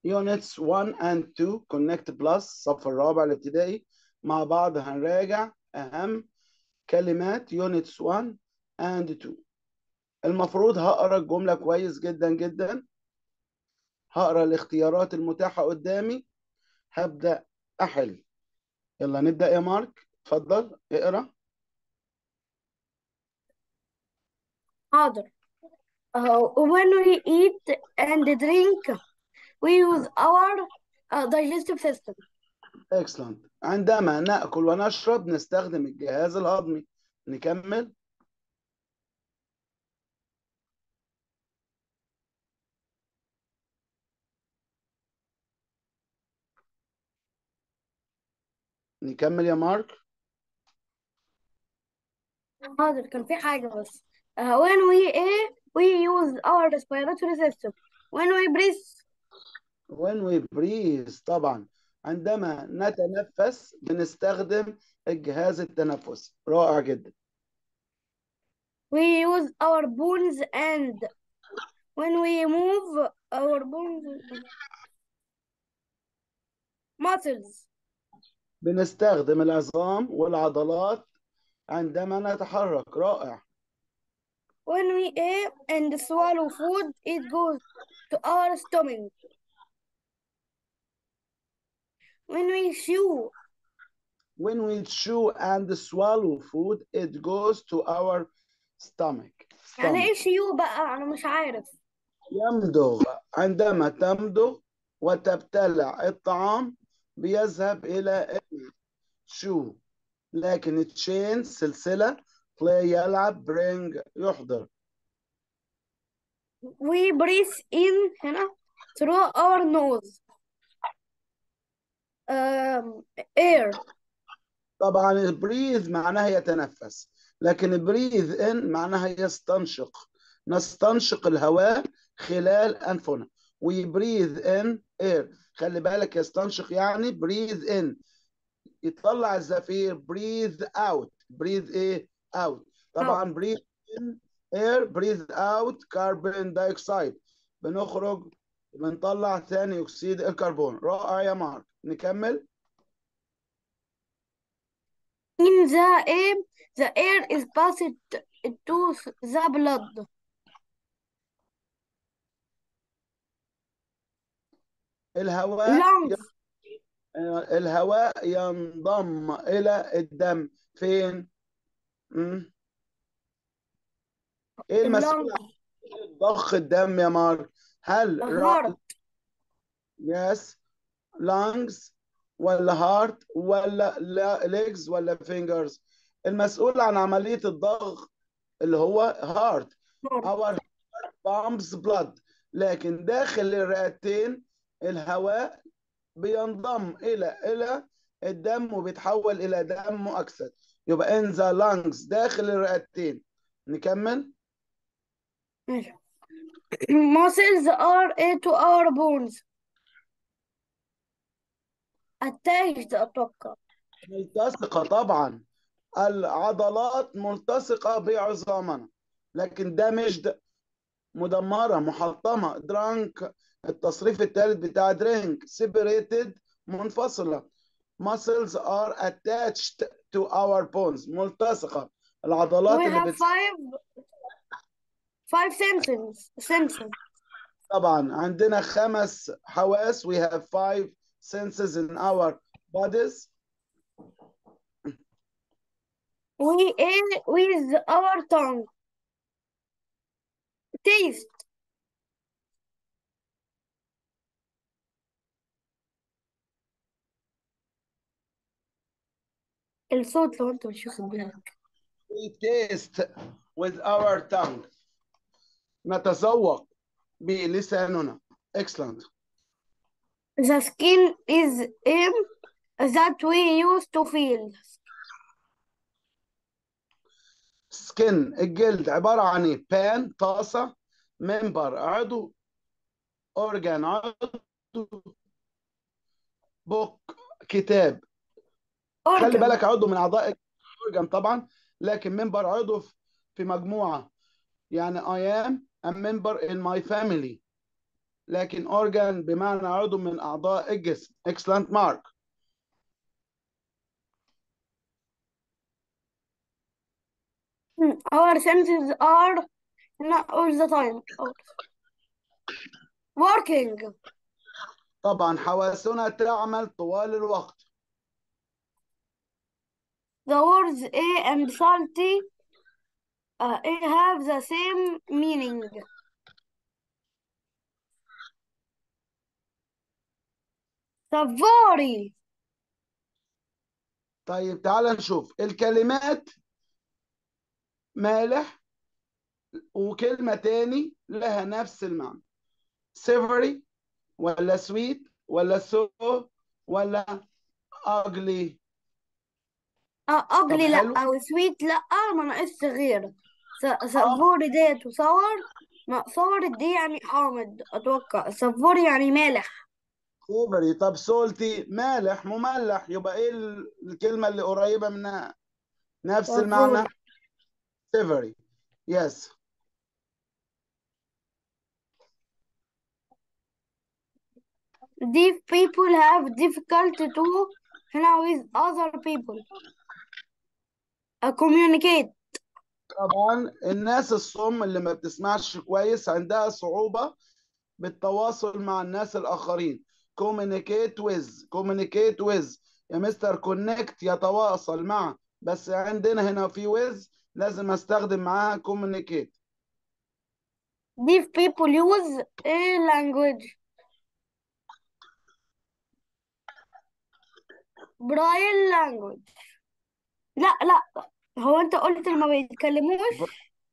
units 1 and 2 connect plus الصف الرابع الابتدائي مع بعض هنراجع أهم كلمات units 1 and 2 المفروض هقرا الجملة كويس جدا جدا هقرا الاختيارات المتاحة قدامي هبدأ أحل يلا نبدأ يا مارك اتفضل اقرا حاضر uh, when we eat and drink we use our uh, digestive system excellent عندما نأكل ونشرب نستخدم الجهاز الهضمي نكمل نكمل يا مارك حاضر كان في حاجة بس uh, when we eat we use our respiratory system when we breathe when we breathe طبعا عندما نتنفس بنستخدم الجهاز التنفسي رائع جدا we use our bones and when we move our bones muscles بنستخدم العظام والعضلات عندما نتحرك رائع when we eat and swallow food it goes to our stomach when we chew when we chew and swallow food it goes to our stomach يعني stomach. ايه شيو بقى انا مش عارف يمضغ عندما تمضغ وتبتلع الطعام بيذهب إلى شو لكن تشين سلسلة play يلعب bring يحضر we breathe in هنا through our nose um, air طبعا breathe معناها يتنفس لكن breathe in معناها يستنشق نستنشق الهواء خلال أنفنا we breathe in air خلي بالك يستنشق يعني breathe in يطلع الزفير breathe out breathe ايه out طبعا breathe in air breathe out carbon dioxide بنخرج بنطلع ثاني اكسيد الكربون رائع يا مارك نكمل in the air the air is passed to the blood الهواء lungs الهواء ينضم إلى الدم فين؟ مم. ايه المسؤول lungs عن ضخ الدم يا مارك؟ هل heart يس lungs ولا heart ولا legs ولا fingers؟ المسؤول عن عملية الضغط اللي هو heart heart our heart pumps blood لكن داخل الرئتين الهواء بينضم إلى إلى الدم وبيتحول إلى دم مؤكسد يبقى in the lungs داخل الرئتين نكمل ماشي. muscles are to our bones attached أتوقع ملتصقة طبعا العضلات ملتصقة بعظامنا لكن ده مش ده مدمرة محطمة درانك التصريف الثالث بتاع درينك separated منفصلة muscles are attached to our bones ملتصقة العضلات we اللي have بت... five five senses senses طبعا عندنا خمس حواس we have five senses in our bodies we eat with our tongue taste الصوت لو انت مش واخد بالك we taste with our tongue نتذوق بلساننا excellent the skin is aim that we use to feel skin الجلد عبارة عن ايه pan طاسة member عضو organ عضو book كتاب خلي organ بالك عضو من اعضاء organ طبعا لكن member عضو في- في مجموعة يعني I am a member in my family لكن organ بمعنى عضو من أعضاء الجسم excellent mark Our senses are not all the time working. طبعا حواسنا تعمل طوال الوقت The words A and salty uh, A have the same meaning. Savory. طيب تعال نشوف الكلمات مالح وكلمة تاني لها نفس المعنى savory ولا sweet ولا so ولا ugly Uh, ugly حلو. لا أو sweet لا ما ناقصش غير س- سافوري ديت وصور ما صور دي يعني حامض أتوقع سافوري يعني مالح savory طب salty مالح مملح يبقى ايه ال- الكلمة اللي قريبة منها نفس سافوري. المعنى savory yes Deaf people have difficulty to هنا with other people uh, communicate طبعا الناس الصم اللي ما بتسمعش كويس عندها صعوبة بالتواصل مع الناس الآخرين communicate with communicate with يا مستر connect يتواصل مع بس عندنا هنا في with لازم استخدم معاها communicate Deaf people use a language braille language لا لا هو انت قلت اللي ما بيتكلموش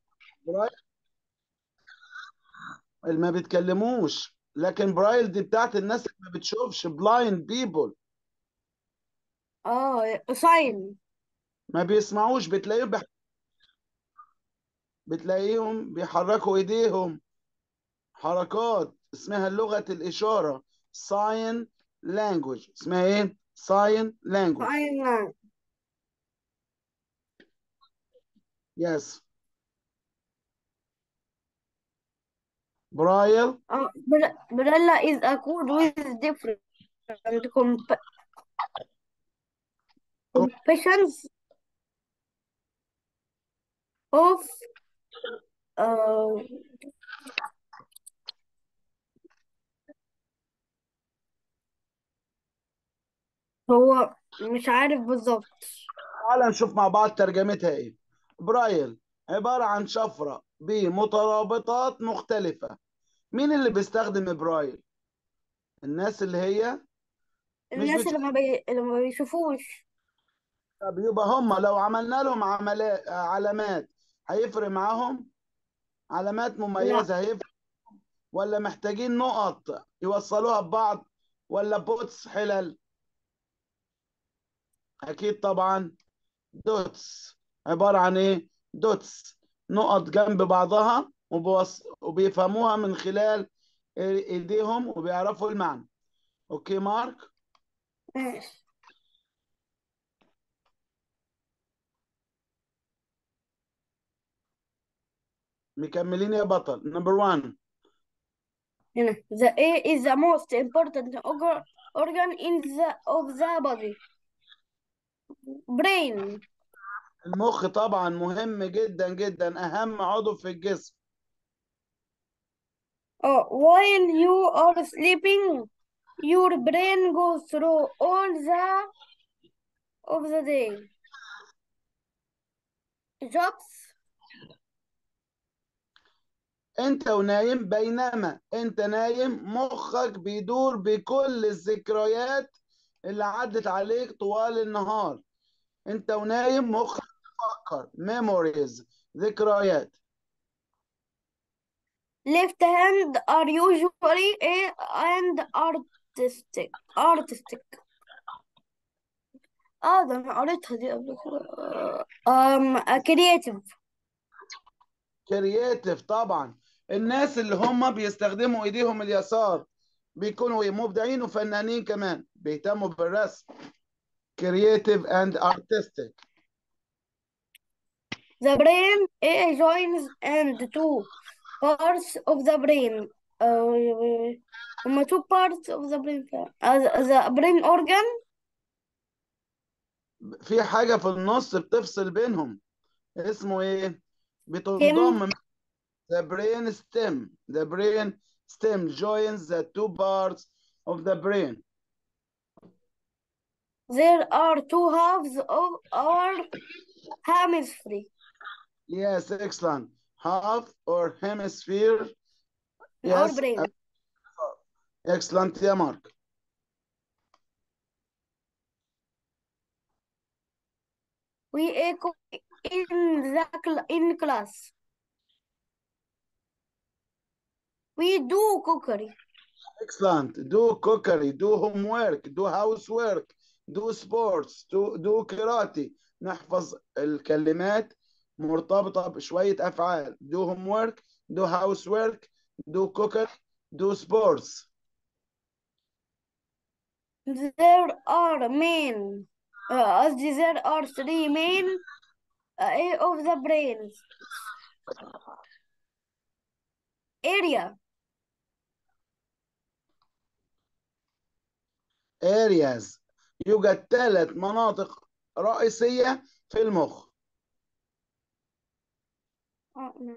اللي ما بيتكلموش لكن برايل دي بتاعت الناس اللي ما بتشوفش blind people اه sign ما بيسمعوش بتلاقيهم بح... بتلاقيهم بيحركوا ايديهم حركات اسمها لغة الإشارة sign language اسمها ايه sign language sign language yes برايل uh, braille is a code with different comp compassions of uh, هو مش عارف بالظبط تعال نشوف مع بعض ترجمتها ايه برايل عبارة عن شفرة بمترابطات مختلفة مين اللي بيستخدم برايل الناس اللي هي الناس بتش- اللي ما, بي... اللي ما بيشوفوش طب يبقى هم لو عملنا لهم عملات علامات هيفرق معاهم علامات مميزة هيفرق ولا محتاجين نقط يوصلوها ببعض ولا بوتس حلل أكيد طبعا دوتس عبارة عن إيه دوتس نقط جنب بعضها وبوص... وبيفهموها من خلال إيديهم وبيعرفوا المعنى أوكي مارك ماشي مكملين يا بطل نمبر 1 هنا the A is the most important organ organ in the of the body brain المخ طبعا مهم جدا جدا أهم عضو في الجسم oh, while you are sleeping your brain goes through all the of the day jobs انت ونايم بينما انت نايم مخك بيدور بكل الذكريات اللي عدت عليك طوال النهار انت ونايم مخك بيفكر memories ذكريات left hand are usually a and artistic artistic اه ده انا قريتها دي قبل كده um, creative كرييتيف طبعا الناس اللي هم بيستخدموا ايديهم اليسار بيكونوا مبدعين وفنانين كمان بيهتموا بالرسم creative and artistic The brain A joins and two parts of the brain uh, هما two parts of the brain uh, the brain organ في حاجة في النص بتفصل بينهم اسمه ايه بتنضم the brain stem the brain stem joins the two parts of the brain there are two halves of our hemisphere yes excellent half or hemisphere in our yes brain excellent يا مارك we echo in the cl- in class we do cookery excellent do cookery do homework do housework do sports do do karate نحفظ الكلمات مرتبطة بشوية أفعال do homework do housework do cookery do sports there are main uh, قصدي there are three main uh, of the brains area areas يوجد ثلاث مناطق رئيسية في المخ Oh, no.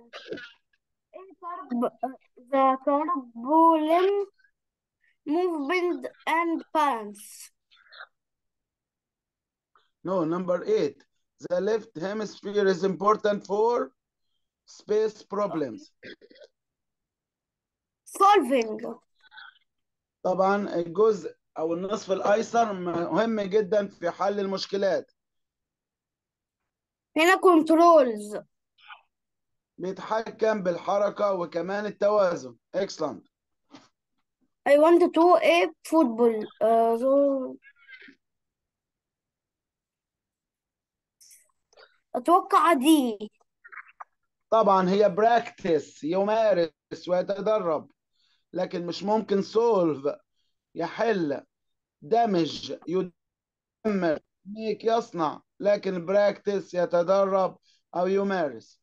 The carbolin movement and balance. No, number eight. The left hemisphere is important for space problems. Solving. طبعا الجزء أو النصف الأيسر مهم جدا في حل المشكلات. هنا controls. بيتحكم بالحركة وكمان التوازن. Excellent. I want to a football. Uh, so أتوقع دي طبعا هي براكتس يمارس ويتدرب لكن مش ممكن سولف يحل دمج يدمر ميك يصنع لكن براكتس يتدرب او يمارس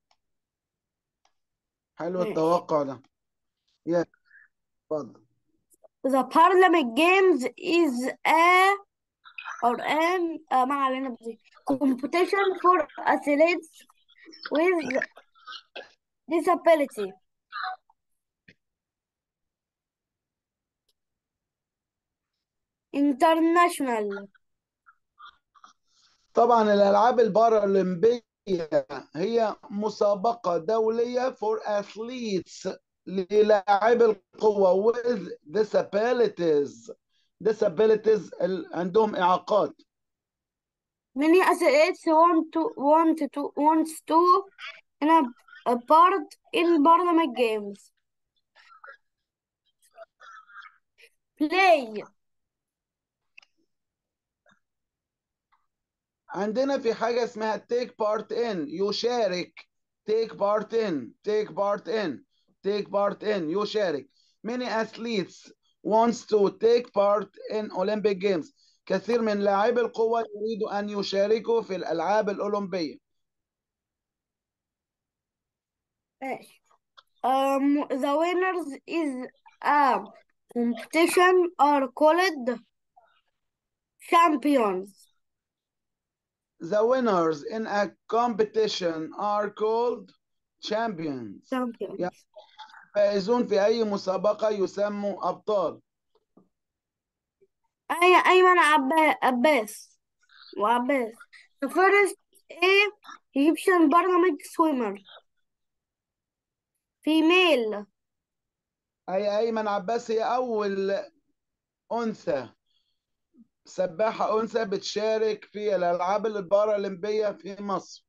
حلو ماشي. التوقع ده يا اتفضل The Parliament Games is a or an uh, ما علينا بدي competition for athletes with disability. International. طبعا الالعاب البارالمبيه هي مسابقه دوليه for athletes للاعبي القوه with disabilities disabilities ال- عندهم اعاقات Many athletes want to want to wants to in a, a part in Parliament Games. Play. عندنا في حاجة اسمها take part in يشارك take part in take part in take part in يشارك many athletes wants to take part in Olympic Games كثير من لاعبي القوة يريدوا أن يشاركوا في الألعاب الأولمبية ماشي. Um, the winners is a competition are called champions. The winners in a competition are called champions Champions. Yeah. فائزون في أي مسابقة يسموا أبطال أي أيمن عبا- عباس وعباس. The first a Egyptian Parliament swimmer. Female. أي أيمن عباس هي أول أنثى سباحة أنثى بتشارك في الألعاب البارالمبية في مصر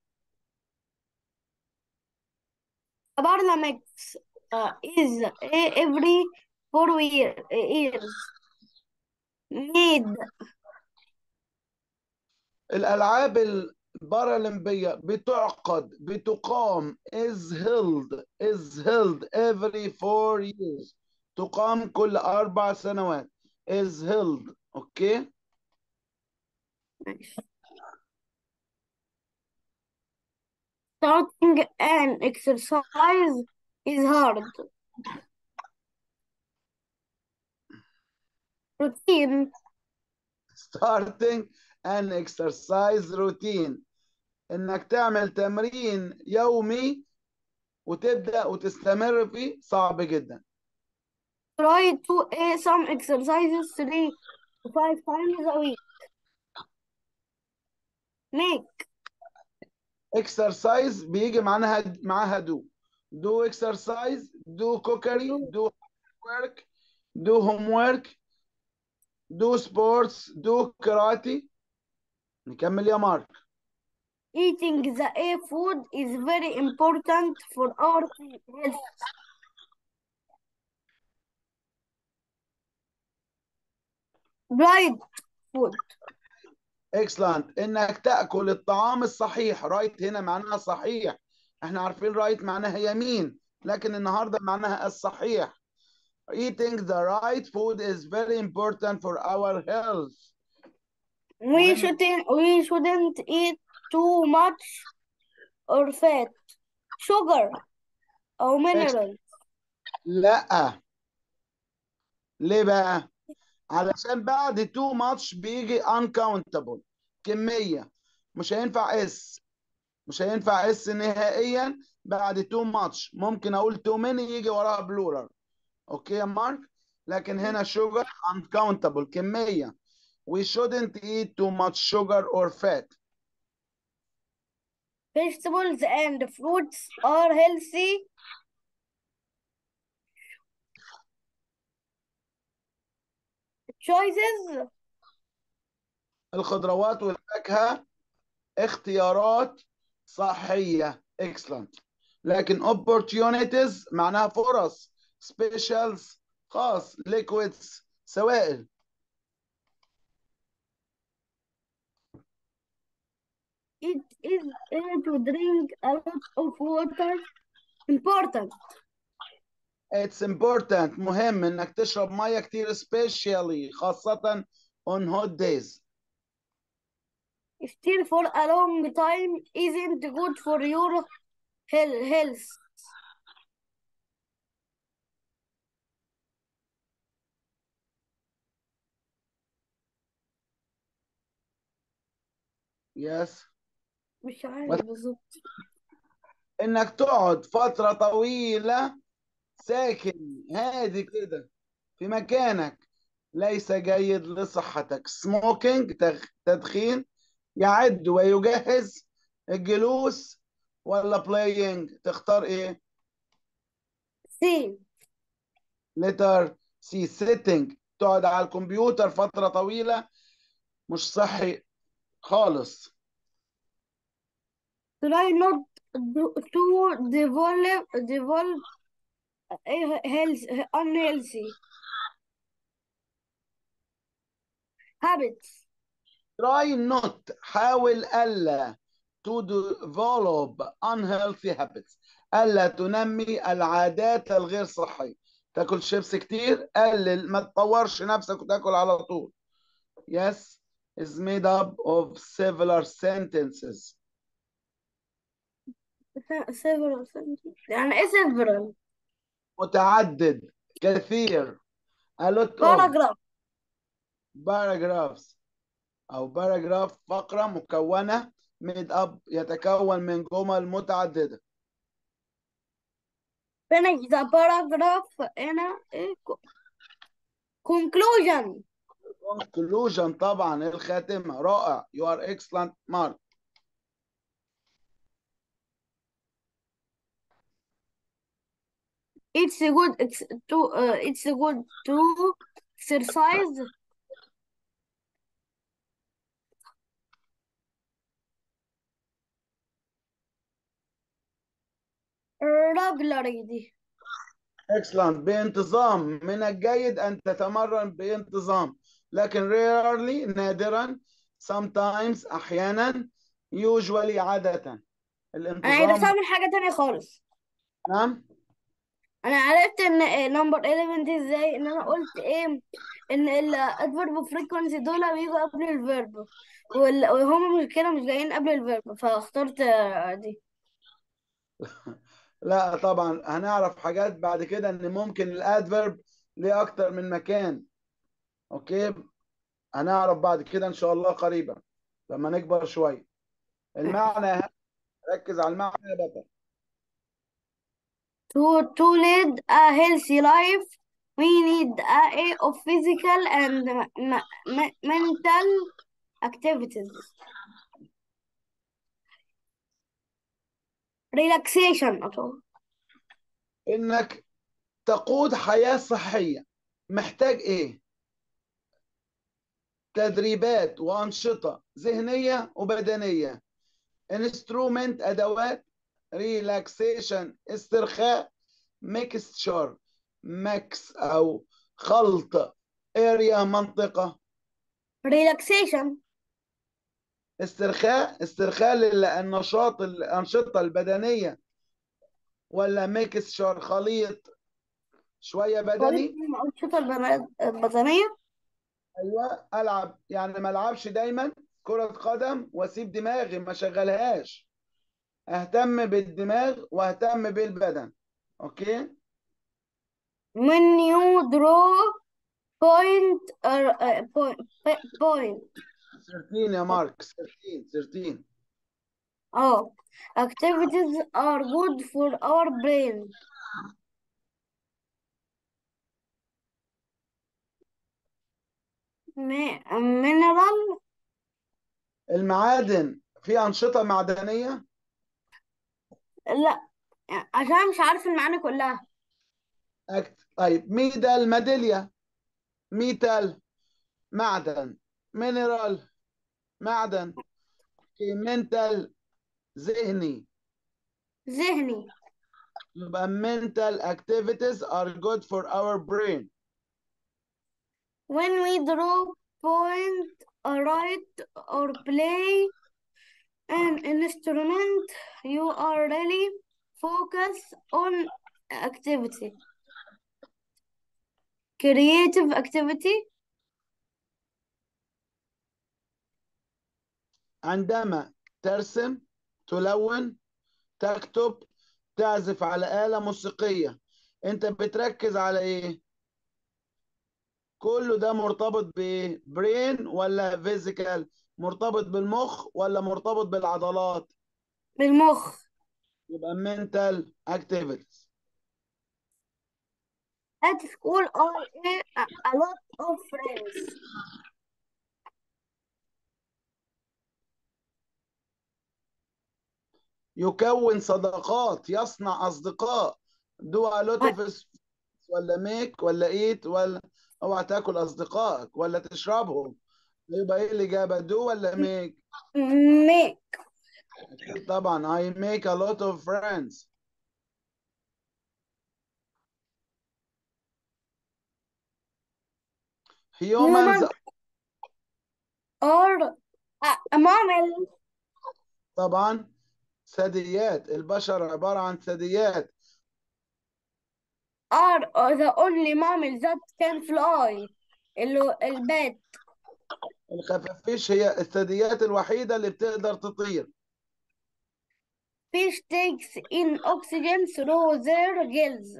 The Parliament uh, is a- every four year, years. Made الألعاب البارالمبية بتعقد بتقام is held is held every four years تقام كل أربع سنوات is held أوكي ماشي. Starting an exercise is hard. routine starting an exercise routine انك تعمل تمرين يومي وتبدأ وتستمر فيه صعب جدا try to do some exercises three to five times a week make exercise بيجي معناها معاها do do exercise do cookery do work do homework do sports do karate نكمل يا مارك eating the A food is very important for our health right food excellent انك تاكل الطعام الصحيح رايت هنا معناها صحيح احنا عارفين رايت معناها يمين لكن النهارده معناها الصحيح eating the right food is very important for our health we مهم. shouldn't we shouldn't eat too much or fat sugar or minerals لا ليه بقى علشان بعد too much بيجي uncountable كمية مش هينفع اس مش هينفع اس نهائيا بعد too much ممكن اقول too many يجي وراها بلورال اوكي يا مارك لكن هنا sugar uncountable كمية we shouldn't eat too much sugar or fat vegetables and fruits are healthy choices الخضروات والفاكهة اختيارات صحية excellent لكن opportunities معناها فرص specials خاص liquids سوائل it is uh, to drink a lot of water important it's important مهم انك تشرب ميه كتير especially خاصة on hot days still for a long time isn't good for your hel- health yes مش عارف بس- بالظبط انك تقعد فترة طويلة ساكن هادي كده في مكانك ليس جيد لصحتك smoking تغ- تدخين يعد ويجهز الجلوس ولا playing تختار ايه سي letter C sitting تقعد على الكمبيوتر فترة طويلة مش صحي خالص try not do- to develop develop a health unhealthy habits try not حاول ألا to develop unhealthy habits ألا تنمي العادات الغير صحية تاكل شيبس كتير قلل ما تطورش نفسك وتاكل على طول yes is made up of several sentences several sentences. يعني ايه several متعدد كثير a lot of paragraph paragraphs أو paragraph فقرة مكونة made up يتكون من جمل متعددة finish the paragraph هنا ايه co- conclusion conclusion طبعا الخاتمة رائع you are excellent Mark it's a good ex- to uh, it's a good to exercise regularly دي excellent بانتظام من الجيد أن تتمرن بانتظام لكن rarely نادرا sometimes أحيانا usually عادة انا الانتظام عرفت اعمل حاجة تانية خالص نعم انا عرفت ان نمبر 11 دي ازاي ان انا قلت ايه ان الادفيرب فريكونسي دول بيجوا قبل الفيرب وهم مش كده مش جايين قبل الفيرب فاخترت آه، دي لا طبعا هنعرف حاجات بعد كده ان ممكن الادفيرب ليه اكتر من مكان اوكي هنعرف بعد كده ان شاء الله قريبا لما نكبر شويه المعنى أهم. ركز على المعنى يا بطل To, to lead a healthy life, we need a A of physical and m- m- mental activities. Relaxation أطول. انك تقود حياه صحيه محتاج ايه تدريبات وانشطه ذهنيه وبدنيه انسترومنت ادوات ريلاكسيشن استرخاء ميكستشر ميكس او خلط اريا منطقه Relaxation. استرخاء استرخاء للنشاط الانشطه البدنيه ولا ميكستشر خليط شويه بدني الأنشطة البنا- البدنية ايوه العب يعني ما العبش دايما كره قدم واسيب دماغي ما شغلهاش اهتم بالدماغ واهتم بالبدن اوكي when you draw point or uh, point point 13 يا مارك 13 13 oh activities are good for our brain Mi- mineral المعادن في انشطه معدنيه لا عشان مش عارف المعاني كلها أكت... طيب ميدال ميداليه ميتال معدن مينرال معدن منتال ذهني ذهني يبقى mental activities are good for our brain when we draw point or write or play an instrument you are really focus on activity creative activity عندما ترسم تلون تكتب تعزف على آلة موسيقية انت بتركز على ايه كله ده مرتبط بايه برين ولا فيزيكال مرتبط بالمخ ولا مرتبط بالعضلات بالمخ يبقى mental activities at school I made a, a lot of friends يكون صداقات يصنع أصدقاء do a lot of s- ولا make ولا eat ولا اوعى تاكل أصدقائك ولا تشربهم يبقى ايه الإجابة do ولا make make أكيد طبعا I make a lot of friends humans human or a, a mammal طبعا ثدييات البشر عبارة عن ثدييات are the only mammal that can fly اللي البات الخفافيش هي الثدييات الوحيدة اللي بتقدر تطير fish takes in oxygen through their gills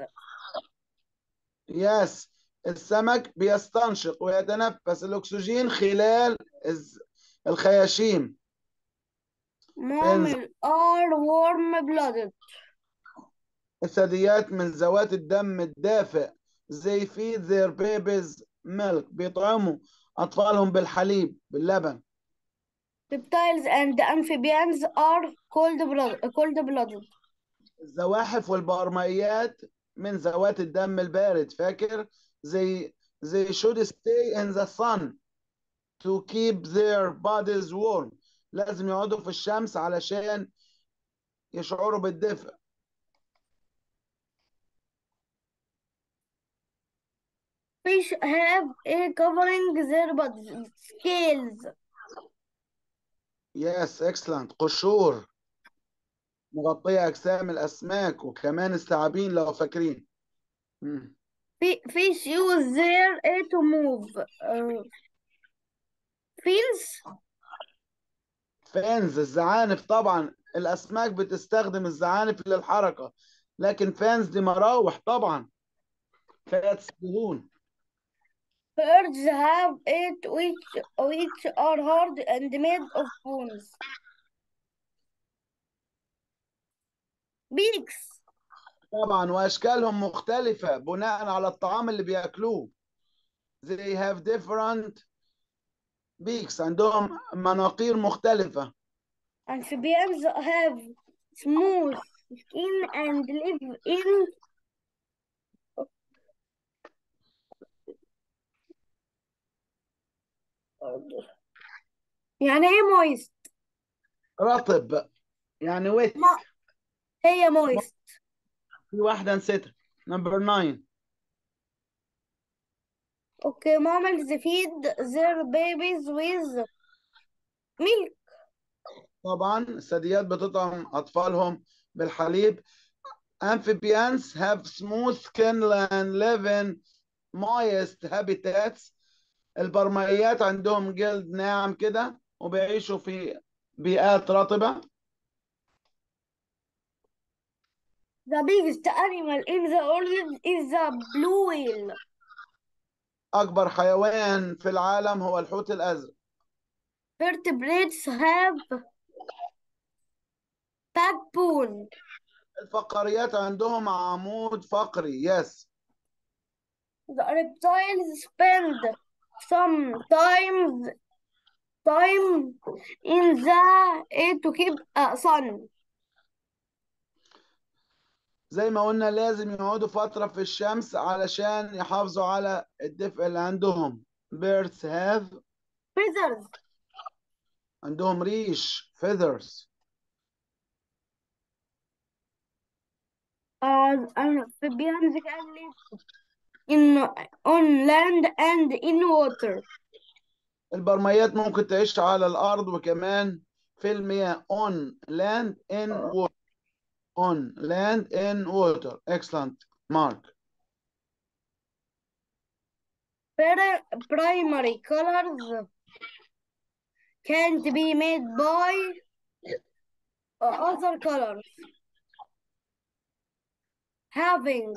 يس السمك بيستنشق ويتنفس الأكسجين خلال الز- الخياشيم mammal are warm blooded الثدييات من ذوات الدم الدافئ they feed their babies milk بيطعموا أطفالهم بالحليب باللبن reptiles and amphibians are cold blood cold blooded الزواحف والبرمائيات من ذوات الدم البارد فاكر they they should stay in the sun to keep their bodies warm لازم يقعدوا في الشمس علشان يشعروا بالدفء fish have a covering their bodies scales yes excellent قشور مغطية أجسام الأسماك وكمان الثعابين لو فاكرين مم. Fi- fish use their air to move uh, fins فانز الزعانف طبعا الأسماك بتستخدم الزعانف للحركة لكن فانز دي مراوح طبعا فات دهون Birds have eight which which are hard and made of bones. Beaks. طبعا واشكالهم مختلفة بناء على الطعام اللي بياكلوه they have different beaks عندهم مناقير مختلفة Amphibians have smooth skin and live in يعني ايه moist رطب يعني wet ما هي moist في واحدة نسيتها number 9 okay mammals feed their babies with milk طبعا الثدييات بتطعم أطفالهم بالحليب amphibians have smooth skin and live in moist habitats البرمائيات عندهم جلد ناعم كده وبيعيشوا في بيئات رطبة the biggest animal in the world is the blue whale أكبر حيوان في العالم هو الحوت الأزرق vertebrates have backbone الفقاريات عندهم عمود فقري يس the reptiles spend some time time in the to keep a sun زي ما قلنا لازم يقعدوا فترة في الشمس علشان يحافظوا على الدفء اللي عندهم birds have feathers عندهم ريش feathers uh, amphibians can live in on land and in water البرميات ممكن تعيش على الأرض وكمان في المياه on land in water on land in water excellent mark Pri- primary colors can't be made by other colors having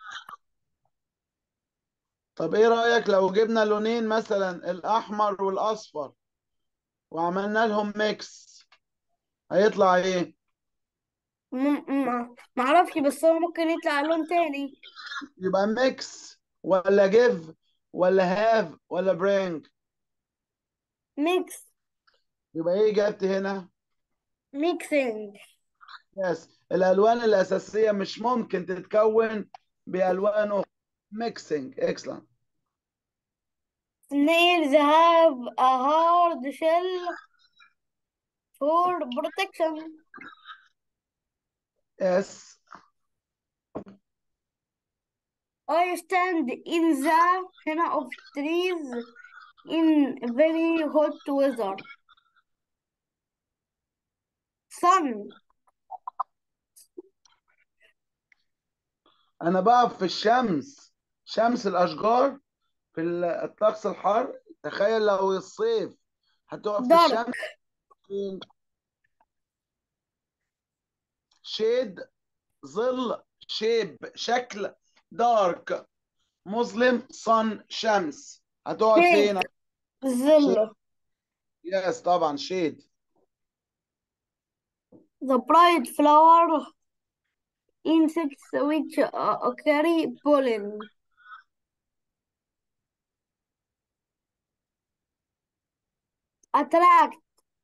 طب ايه رأيك لو جبنا لونين مثلا الأحمر والأصفر وعملنا لهم ميكس هيطلع ايه م- م- معرفش بس هو ممكن يطلع لون تاني يبقى ميكس ولا جيف ولا هاف ولا برينج mix يبقى ايه اجابتي هنا mixing يس الالوان الاساسيه مش ممكن تتكون بالوان اخرى ميكسينج اكسلنت snails have a hard shell for protection يس I stand in the shade of trees in very hot weather. Sun. انا بقف في الشمس شمس الاشجار في ال- الطقس الحار تخيل لو الصيف هتقف في Dark. الشمس شيد ظل شيب شكل دارك مظلم صن شمس هتقعد Shade. فين ظل. يس طبعا شيد The bright flower insects which uh, carry pollen. Attract.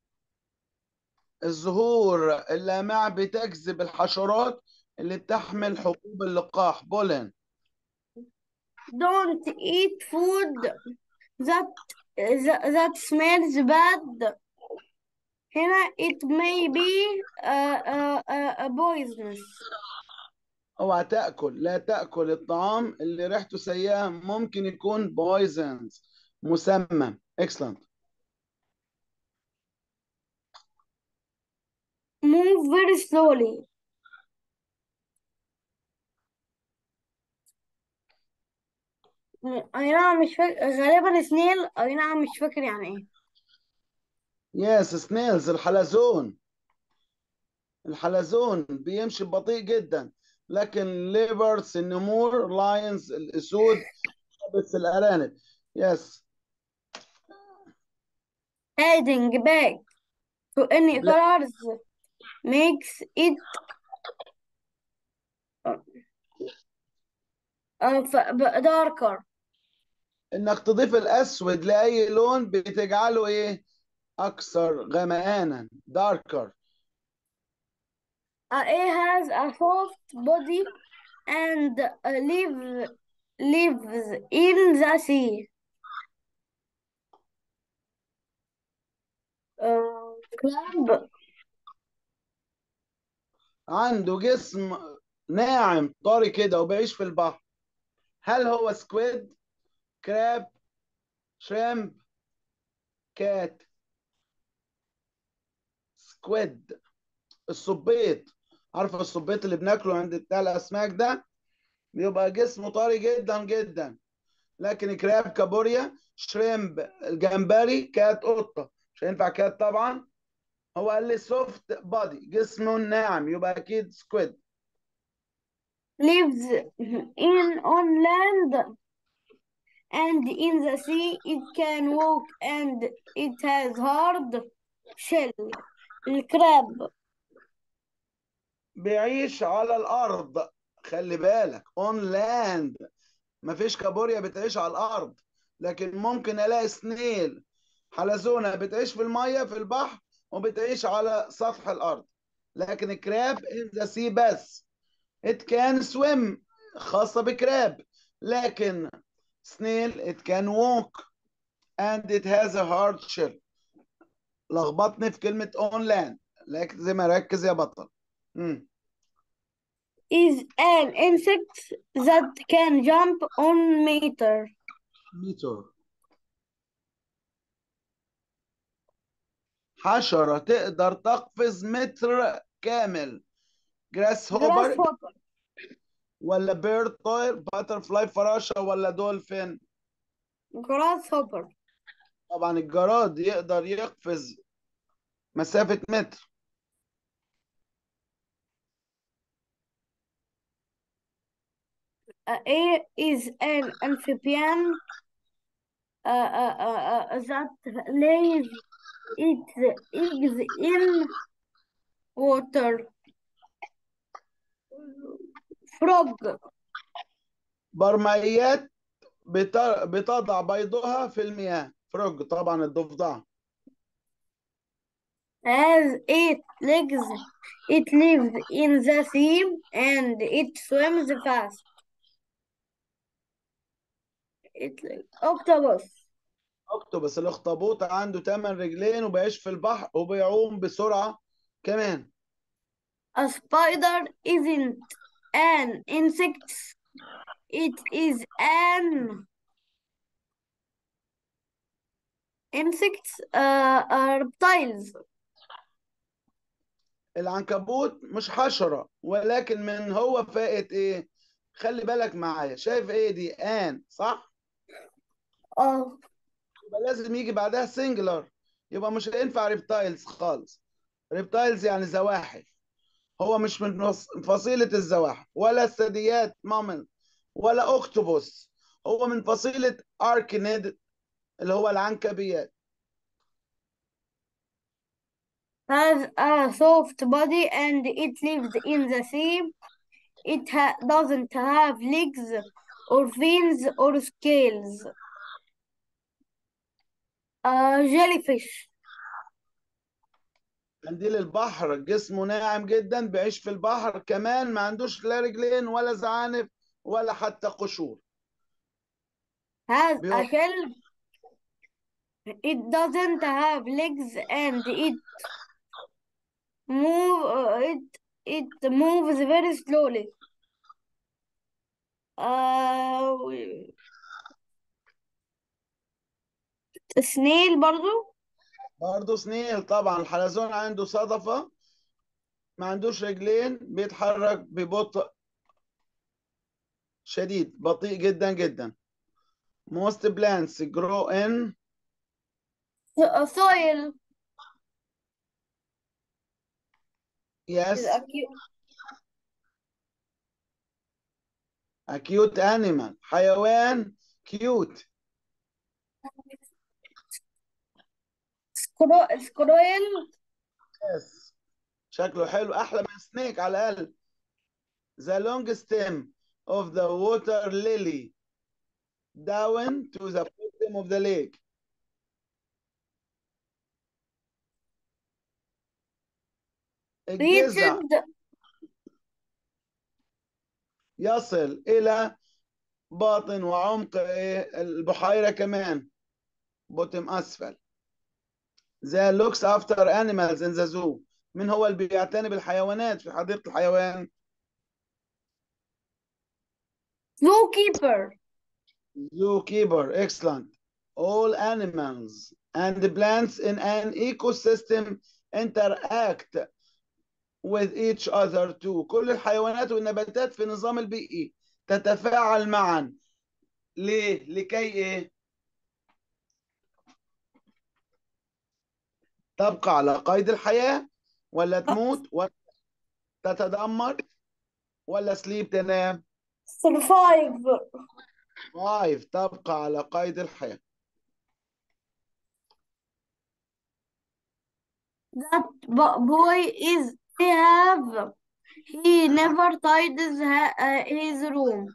الزهور اللامعة بتجذب الحشرات اللي بتحمل حبوب اللقاح بولن Don't eat food that that, that smells bad. هنا it may be uh, uh, uh, poisonous. اوعى تاكل لا تاكل الطعام اللي ريحته سيئه ممكن يكون بويزنز مسمم اكسلنت Move very slowly. أي نعم مش فاكر غالبا سنيل أي نعم مش فاكر يعني إيه يس سنيلز الحلزون الحلزون بيمشي ببطيء جدا لكن ليبرز النمور لاينز الاسود بس الارانب yes Adding back to any لا. colors makes it uh, ف- ب- darker. انك تضيف الاسود لاي لون بتجعله ايه اكثر غمقانا darker Uh, it has a soft body and uh, live, lives in the sea. Uh, crab عنده جسم ناعم طري كده وبيعيش في البحر هل هو سكويد كراب شريمب كات سكويد الصبيط عارف الصبيط اللي بناكله عند بتاع الاسماك ده بيبقى جسمه طري جدا جدا لكن كراب كابوريا شريمب الجمبري كات قطه مش هينفع كات طبعا هو قال لي سوفت بادي جسمه ناعم يبقى اكيد سكويد lives in on land and in the sea it can walk and it has hard shell. الكراب بيعيش على الارض خلي بالك اون لاند مفيش كابوريا بتعيش على الارض لكن ممكن الاقي سنيل حلزونه بتعيش في الميه في البحر وبتعيش على سطح الارض لكن الكراب ان ذا سي بس ات كان سويم خاصه بكراب لكن سنيل ات كان ووك and it has a hard shell لخبطني في كلمه اون لاند لكن زي ما ركز يا بطل مم. is an insect that can jump on meter. متر حشرة تقدر تقفز متر كامل جراس هوبر Grasshopper. ولا بيرد طاير باترفلاي فراشة ولا دولفين Grasshopper. طبعا الجراد يقدر يقفز مسافة متر Uh, A is an amphibian uh, uh, uh, uh, that lays its eggs in water. Frog. برمائيات بت- بتضع بيضها في المياه فروج طبعا الضفدع has eight legs. It lives in the sea and it swims fast. It octopus. اكتوبس الاخطبوط عنده 8 رجلين وبيعيش في البحر وبيعوم بسرعة كمان A spider isn't an insect. It is an insects uh, uh, reptiles. العنكبوت مش حشرة ولكن من هو فائت ايه خلي بالك معايا شايف ايه دي ان صح Uh, يبقى لازم يجي بعدها سنجلر يبقى مش هينفع ريبتايلز خالص ريبتايلز يعني زواحف هو مش من فص- فصيلة الزواحف ولا الثدييات مامل ولا اكتوبوس هو من فصيلة اركينيد اللي هو العنكبيات has a soft body and it lives in the sea. It ha doesn't have legs or fins or scales. A jellyfish. قنديل البحر جسمه ناعم جدا بيعيش في البحر كمان ما عندوش لا رجلين ولا زعانف ولا حتى قشور has a بيقف shell. It doesn't have legs and it move uh, it it moves very slowly. Uh, snail برضو برضه سنيل طبعا الحلزون عنده صدفة ما عندوش رجلين بيتحرك ببطء شديد بطيء جدا جدا most plants grow in so- soil is yes acute. a cute animal حيوان cute سكرو... سكرويل يس شكله حلو احلى من سنيك على الاقل the long stem of the water lily down to the bottom of the lake الجذع reached يصل إلى باطن وعمق إيه البحيرة كمان بوتم أسفل The looks after animals in the zoo من هو اللي بيعتني بالحيوانات في حديقة الحيوان zookeeper Zookeeper excellent all animals and the plants in an ecosystem interact with each other too كل الحيوانات والنباتات في النظام البيئي تتفاعل معا ليه؟ لكي ايه؟ تبقى على قيد الحياة ولا تموت ولا تتدمر ولا سليب تنام survive فايف تبقى على قيد الحياة that bo- boy is they have he never tidies ha- uh, his room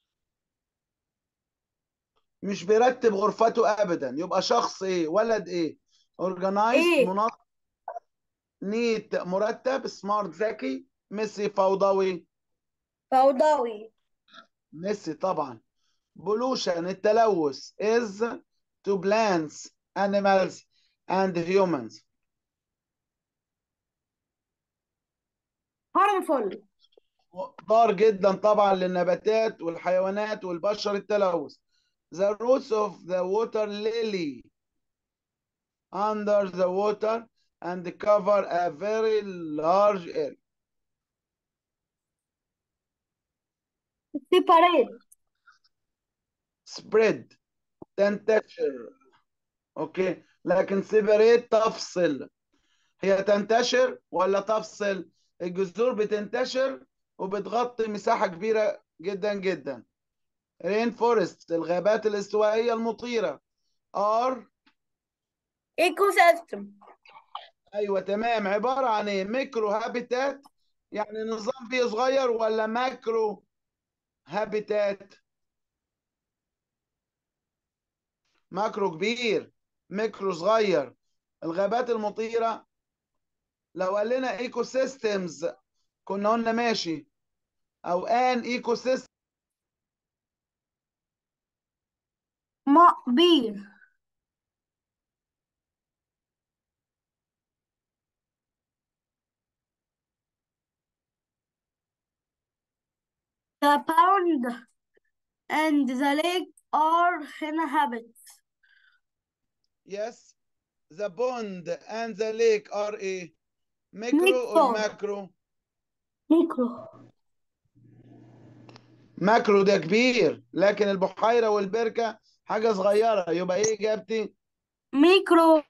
مش بيرتب غرفته ابدا يبقى شخص ايه ولد ايه organized إيه؟ منظم نيت مرتب سمارت ذكي ميسي فوضوي فوضوي ميسي طبعا pollution التلوث is to plants animals and humans harmful ضار جدا طبعا للنباتات والحيوانات والبشر التلوث the roots of the water lily under the water and cover a very large area separate spread تنتشر اوكي لكن separate تفصل هي تنتشر ولا تفصل الجذور بتنتشر وبتغطي مساحة كبيرة جدا جدا رين فورست الغابات الاستوائية المطيرة are ecosystem ايوه تمام عبارة عن ايه ميكرو هابيتات يعني نظام بيئي صغير ولا ماكرو هابيتات ماكرو كبير ميكرو صغير الغابات المطيرة لو قال لنا ايكو سيستمز كنا قلنا ماشي او ان ايكو سيستم ما بير The pond and the lake are inhabit. Yes. The pond and the lake are a micro Micro. or macro? ميكرو ماكرو ده كبير لكن البحيرة والبركة حاجة صغيرة يبقى ايه اجابتي؟ ميكرو